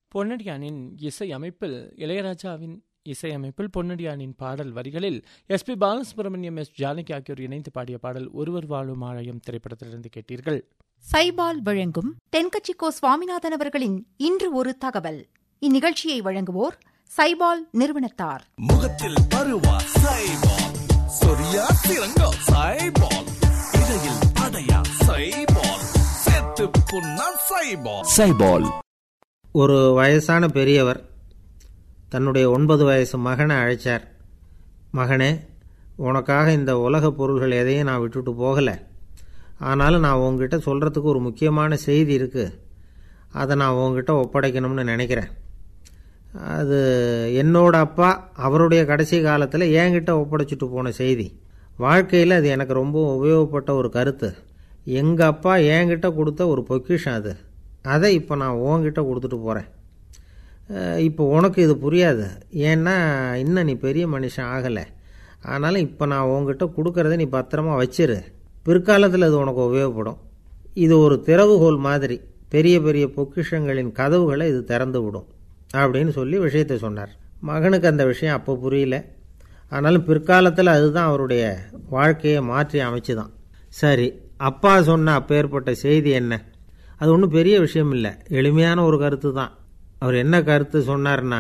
பொன்னடியானின் இசை அமைப்பில் இளையராஜாவின் இசையமைப்பில் பொன்னடியானின் பாடல் வரிகளில் S P Balasubrahmanyam S Janaki ஆகியோர் இணைந்து பாடிய பாடல் ஒருவர் வாழும் ஆலயம் திரைப்படத்திலிருந்து கேட்டீர்கள் சைபால் வழங்கும் தென்கட்சி கோ சுவாமிநாதன் அவர்களின் இன்று ஒரு தகவல் இந்நிகழ்ச்சியை வழங்குவோர் சைபால் நிறுவனத்தார் முகத்தில் பருவா சைபால் சொரியா சிறங்கோ சைபால் இடையில் அடையா சைபால் செத்து புண்ணா சைபால் சைபால் ஒரு வயசான பெரியவர் தன்னுடைய ஒன்பது வயசு மகனை அழைச்சார் மகனே உனக்காக இந்த உலக பொருள்கள் எதையும் நான் விட்டுட்டு போகலை ஆனாலும் நான் உங்ககிட்ட சொல்கிறதுக்கு ஒரு முக்கியமான செய்தி இருக்குது அதை நான் உங்ககிட்ட ஒப்படைக்கணும்னு நினைக்கிறேன் அது என்னோட அப்பா அவருடைய கடைசி காலத்தில் என்கிட்ட ஒப்படைச்சிட்டு போன செய்தி வாழ்க்கையில் அது எனக்கு ரொம்ப உபயோகப்பட்ட ஒரு கருத்து எங்கள் அப்பா என்கிட்ட கொடுத்த ஒரு பொக்கிஷம் அது அதை இப்போ நான் உன்கிட்ட கொடுத்துட்டு போகிறேன் இப்போ உனக்கு இது புரியாது ஏன்னா இன்னும் நீ பெரிய மனுஷன் ஆகலை ஆனாலும் இப்போ நான் உங்ககிட்ட கொடுக்கறத நீ பத்திரமா வச்சிரு பிற்காலத்தில் அது உனக்கு உபயோகப்படும் இது ஒரு திறவுகோல் மாதிரி பெரிய பெரிய பொக்கிஷங்களின் கதவுகளை இது திறந்து விடும் அப்படின்னு சொல்லி விஷயத்தை சொன்னார் மகனுக்கு அந்த விஷயம் அப்போ புரியல ஆனாலும் பிற்காலத்தில் அதுதான் அவருடைய வாழ்க்கையை மாற்றி அமைச்சுதான் சரி அப்பா சொன்ன அப்பேற்பட்ட செய்தி என்ன அது ஒன்றும் பெரிய விஷயம் இல்லை எளிமையான ஒரு கருத்து தான் அவர் என்ன கருத்து சொன்னார்னா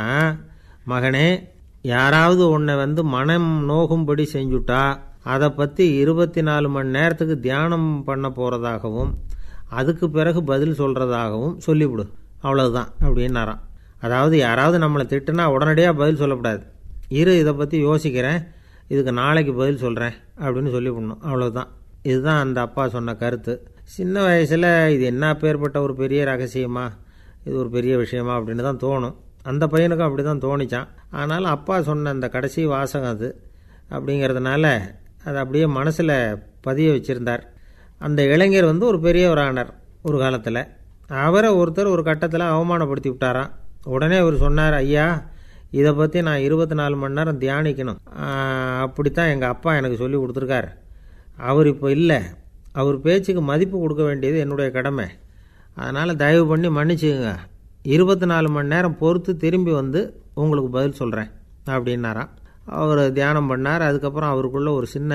மகனே யாராவது உன்னை வந்து மனம் நோகும்படி செஞ்சுட்டா அதை பற்றி இருபத்தி நாலு மணி நேரத்துக்கு தியானம் பண்ண போகிறதாகவும் அதுக்கு பிறகு பதில் சொல்கிறதாகவும் சொல்லிவிடு அவ்வளவுதான் அப்படின்னாராம் அதாவது யாராவது நம்மளை திட்டுனா உடனடியாக பதில் சொல்லக்கூடாது இரு இதை பற்றி யோசிக்கிறேன் இதுக்கு நாளைக்கு பதில் சொல்கிறேன் அப்படின்னு சொல்லிவிடணும் அவ்வளவுதான் இதுதான் அந்த அப்பா சொன்ன கருத்து சின்ன வயசில் இது என்ன பேர்பட்ட ஒரு பெரிய ரகசியமா இது ஒரு பெரிய விஷயமா அப்படின்னு தான் தோணும் அந்த பையனுக்கும் அப்படி தான் தோணிச்சான் ஆனாலும் அப்பா சொன்ன அந்த கடைசி வாசகம் அது அப்படிங்கிறதுனால அதை அப்படியே மனசில் பதிய வச்சுருந்தார் அந்த இளைஞர் வந்து ஒரு பெரியவரானார் ஒரு காலத்தில் அவரை ஒருத்தர் ஒரு கட்டத்தில் அவமானப்படுத்தி விட்டாராம் உடனே அவர் சொன்னார் ஐயா இதை பற்றி நான் இருபத்தி நாலு மணி நேரம் தியானிக்கணும் அப்படித்தான் எங்கள் அப்பா எனக்கு சொல்லி கொடுத்துருக்காரு அவர் இப்போ இல்லை அவர் பேச்சுக்கு மதிப்பு கொடுக்க வேண்டியது என்னுடைய கடமை அதனால் தயவு பண்ணி மன்னிச்சுங்க இருபத்தி நாலு மணி நேரம் பொறுத்து திரும்பி வந்து உங்களுக்கு பதில் சொல்கிறேன் அப்படின்னாராம் அவர் தியானம் பண்ணார் அதுக்கப்புறம் அவருக்குள்ள ஒரு சின்ன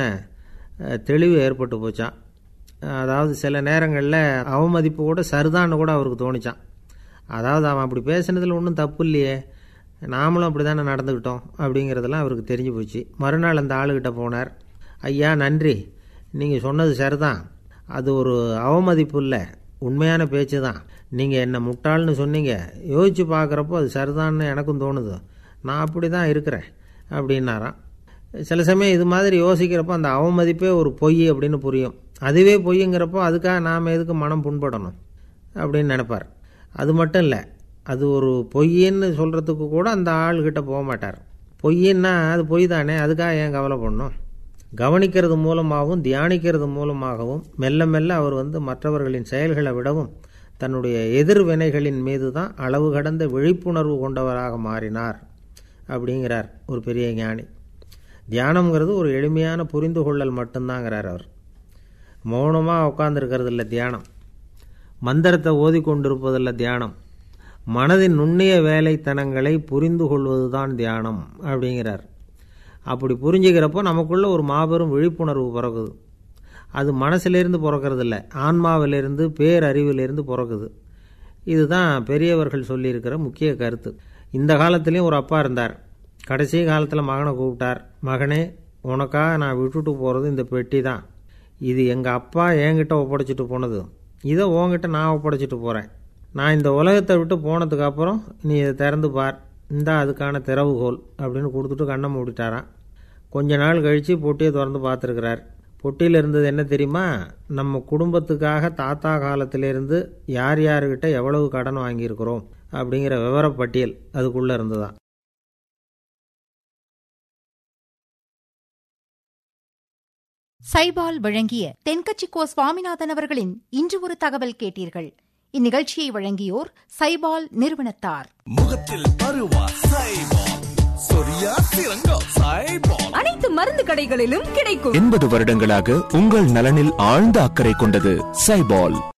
தெளிவு ஏற்பட்டு போச்சான் அதாவது சில நேரங்களில் அவமதிப்பு கூட சரிதான்னு கூட அவருக்கு தோணிச்சான் அதாவது அவன் அப்படி பேசுனதில் ஒன்றும் தப்பு இல்லையே நாமளும் அப்படி தானே நடந்துக்கிட்டோம் அப்படிங்கிறதெல்லாம் அவருக்கு தெரிஞ்சு போச்சு மறுநாள் அந்த ஆளுகிட்ட போனார் ஐயா நன்றி நீங்கள் சொன்னது சரிதான் அது ஒரு அவமதிப்பு இல்லை உண்மையான பேச்சு தான் நீங்கள் என்ன முட்டாள்னு சொன்னீங்க யோசித்து பார்க்குறப்போ அது சரிதான்னு எனக்கும் தோணுது நான் அப்படி தான் இருக்கிறேன் அப்படின்னாராம் சில சமயம் இது மாதிரி யோசிக்கிறப்போ அந்த அவமதிப்பே ஒரு பொய் அப்படின்னு புரியும் அதுவே பொய்ங்கிறப்போ அதுக்காக நாம் எதுக்கு மனம் புண்படணும் அப்படின்னு நினைப்பார் அது மட்டும் இல்லை அது ஒரு பொய்ன்னு சொல்கிறதுக்கு கூட அந்த ஆள்கிட்ட போக மாட்டார் பொய்ன்னா அது பொய் தானே அதுக்காக ஏன் கவலை பண்ணணும் கவனிக்கிறது மூலமாகவும் தியானிக்கிறது மூலமாகவும் மெல்ல மெல்ல அவர் வந்து மற்றவர்களின் செயல்களை விடவும் தன்னுடைய எதிர்வினைகளின் மீது தான் அளவு கடந்த விழிப்புணர்வு கொண்டவராக மாறினார் அப்படிங்கிறார் ஒரு பெரிய ஞானி தியானம்ங்கிறது ஒரு எளிமையான புரிந்து கொள்ளல் மட்டும்தாங்கிறார் அவர் மௌனமாக உட்காந்துருக்கிறது இல்லை தியானம் மந்திரத்தை ஓதிக்கொண்டிருப்பதில்ல தியானம் மனதின் நுண்ணிய வேலைத்தனங்களை புரிந்து கொள்வதுதான் தியானம் அப்படிங்கிறார் அப்படி புரிஞ்சுக்கிறப்போ நமக்குள்ள ஒரு மாபெரும் விழிப்புணர்வு பிறகுது அது மனசிலிருந்து பிறக்கிறது இல்லை ஆன்மாவிலிருந்து பேரறிவிலிருந்து பிறக்குது இதுதான் பெரியவர்கள் சொல்லியிருக்கிற முக்கிய கருத்து இந்த காலத்துலேயும் ஒரு அப்பா இருந்தார் கடைசி காலத்தில் மகனை கூப்பிட்டார் மகனே உனக்காக நான் விட்டுட்டு போகிறது இந்த பெட்டி தான் இது எங்கள் அப்பா என்கிட்ட ஒப்படைச்சிட்டு போனது இதை உங்ககிட்ட நான் ஒப்படைச்சிட்டு போகிறேன் நான் இந்த உலகத்தை விட்டு போனதுக்கு அப்புறம் நீ இதை திறந்து பார் இந்த அதுக்கான திறவுகோல் அப்படின்னு கொடுத்துட்டு கண்ணை மூடிட்டாராம் கொஞ்ச நாள் கழித்து பொட்டியை திறந்து பார்த்துருக்கிறார் பொட்டியில் இருந்தது என்ன தெரியுமா நம்ம குடும்பத்துக்காக தாத்தா காலத்திலேருந்து யார் யாருக்கிட்ட எவ்வளவு கடன் வாங்கியிருக்கிறோம் அப்படிங்கிற விவரப்பட்டியல் அதுக்குள்ளே இருந்துதான் சைபால் வழங்கிய தென்கட்சி கோ சுவாமிநாதன் அவர்களின் இன்று ஒரு தகவல் கேட்டீர்கள் இந்நிகழ்ச்சியை வழங்கியோர் சைபால் நிறுவனத்தார் முகத்தில் பருவா சைபால் சொரியா சிறங்கோ சைபால் அனைத்து மருந்து கடைகளிலும் கிடைக்கும் எண்பது வருடங்களாக உங்கள் நலனில் ஆழ்ந்த அக்கறை கொண்டது சைபால்